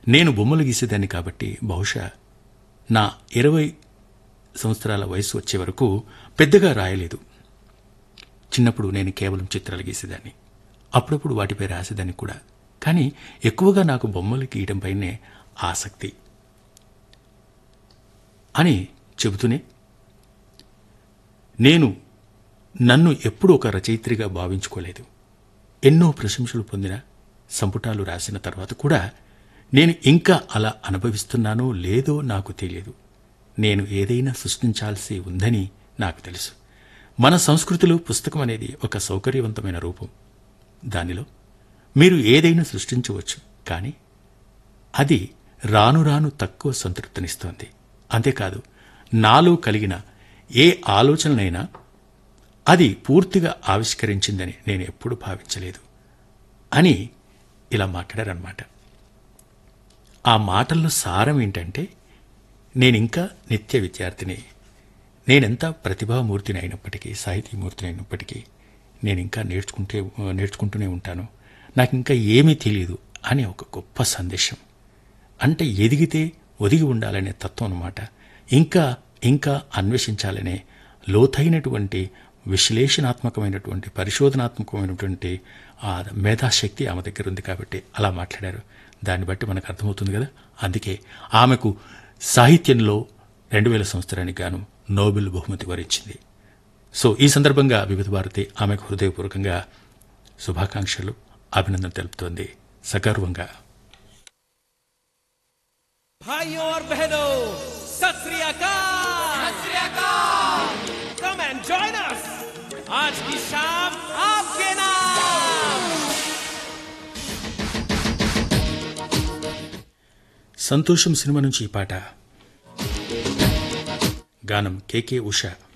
నేను బొమ్మలు గీసేదాన్ని కాబట్టి బహుశా నా ఇరవై సంవత్సరాల వయసు వచ్చే వరకు పెద్దగా రాయలేదు చిన్నప్పుడు నేను కేవలం చిత్రాలు గీసేదాన్ని అప్పుడప్పుడు వాటిపై రాసేదాన్ని కూడా కానీ ఎక్కువగా నాకు బొమ్మలు గీయడంపైనే ఆసక్తి అని చెబుతూనే నేను నన్ను ఎప్పుడూ ఒక రచయిత్రిగా భావించుకోలేదు ఎన్నో ప్రశంసలు పొందిన సంపుటాలు రాసిన తర్వాత కూడా నేను ఇంకా అలా అనుభవిస్తున్నానో లేదో నాకు తెలియదు నేను ఏదైనా సృష్టించాల్సి ఉందని నాకు తెలుసు మన సంస్కృతిలో పుస్తకం అనేది ఒక సౌకర్యవంతమైన రూపం దానిలో మీరు ఏదైనా సృష్టించవచ్చు కానీ అది రాను రాను తక్కువ సంతృప్తినిస్తోంది అంతేకాదు నాలో కలిగిన ఏ ఆలోచనలైనా అది పూర్తిగా ఆవిష్కరించిందని నేను ఎప్పుడూ భావించలేదు అని ఇలా మాట్లాడారనమాట ఆ మాటల్లో సారం ఏంటంటే నేనింకా నిత్య విద్యార్థిని నేనెంత ప్రతిభామూర్తిని అయినప్పటికీ సాహితీమూర్తిని అయినప్పటికీ నేను ఇంకా నేర్చుకుంటే నేర్చుకుంటూనే ఉంటాను నాకు ఇంకా ఏమీ తెలియదు అనే ఒక గొప్ప సందేశం అంటే ఎదిగితే ఒదిగి ఉండాలనే తత్వం అన్నమాట ఇంకా ఇంకా అన్వేషించాలనే లోతైనటువంటి విశ్లేషణాత్మకమైనటువంటి పరిశోధనాత్మకమైనటువంటి ఆ మేధాశక్తి ఆమె దగ్గర ఉంది కాబట్టి అలా మాట్లాడారు దాన్ని బట్టి మనకు అర్థమవుతుంది కదా అందుకే ఆమెకు సాహిత్యంలో రెండు వేల సంవత్సరానికి గాను నోబెల్ బహుమతి వరించింది సో ఈ సందర్భంగా వివిధ భారతి ఆమెకు హృదయపూర్వకంగా శుభాకాంక్షలు అభినందన తెలుపుతోంది సగర్వంగా भाइयों और बहनों सत श्री अकाल कम एंड जॉइन अस आज की शाम आपके नाम సంతోషం సినిమా నుంచి ఈ పాట గానం కేకే ఉష